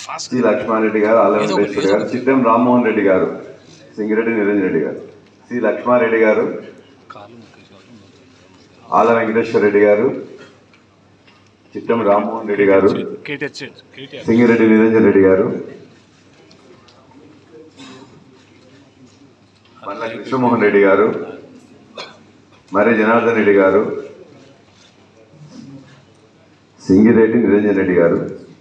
fast C Lakshma Reddy గారు ఆల వెంకటేశ్వర గారు చిట్టం రామ్మోహన్ రెడ్డి గారు సింగిరెడ్డి నిరంజన్ రెడ్డి గారు సి లక్ష్మారెడ్డి గారు కాలు ముఖ్యం ఆల వెంకటేశ్వర రెడ్డి గారు చిట్టం రామ్మోహన్ రెడ్డి గారు కేటీఆర్ చేయండి కేటీఆర్ సింగిరెడ్డి నిరంజన్ రెడ్డి గారు మల్ల కృష్ణమోహన్ రెడ్డి గారు మరి జనార్దన్ రెడ్డి గారు సింగిరెడ్డి నిరంజన్ రెడ్డి గారు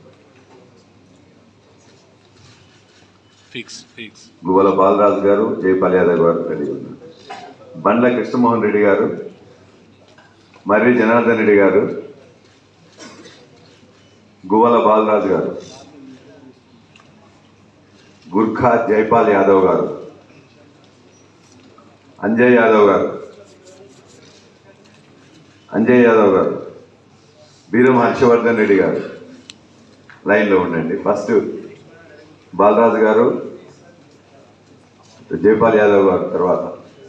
ఫిక్స్ ఫిక్స్ గువ్వల బాలరాజు గారు జయపాల్ యాదవ్ గారు రెడీ ఉన్నారు బండ్ల కృష్ణమోహన్ రెడ్డి గారు మర్రి జనార్దన్ రెడ్డి గారు గువ్వల బాలరాజు గారు గుర్ఖా జైపాల్ యాదవ్ గారు అంజయ్ యాదవ్ గారు అంజయ్ యాదవ్ గారు బీరం హర్షవర్ధన్ రెడ్డి గారు లైన్లో ఉండండి ఫస్ట్ బాలరాజు గారు జయపాల్ యాదవ్ గారు తర్వాత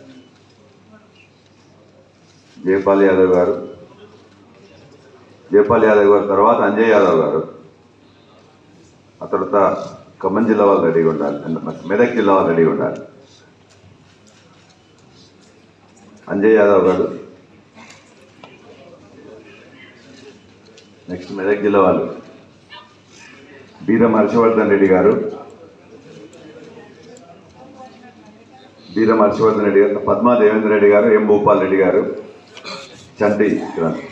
జయపాల్ యాదవ్ గారు జయపాల్ యాదవ్ గారు తర్వాత అంజయ్ యాదవ్ గారు ఆ తర్వాత ఖమ్మం జిల్లా వాళ్ళు రెడీగా ఉండాలి అండ్ మెదక్ జిల్లా వాళ్ళు రెడీగా ఉండాలి అంజయ్ యాదవ్ గారు నెక్స్ట్ మెదక్ జిల్లా వాళ్ళు బీరం హర్షవర్ధన్ రెడ్డి గారు బీరం హర్షవర్ధన్ రెడ్డి గారు పద్మా దేవేంద్ర రెడ్డి గారు ఎం భూపాల్ రెడ్డి గారు చంటి ఇక్కడ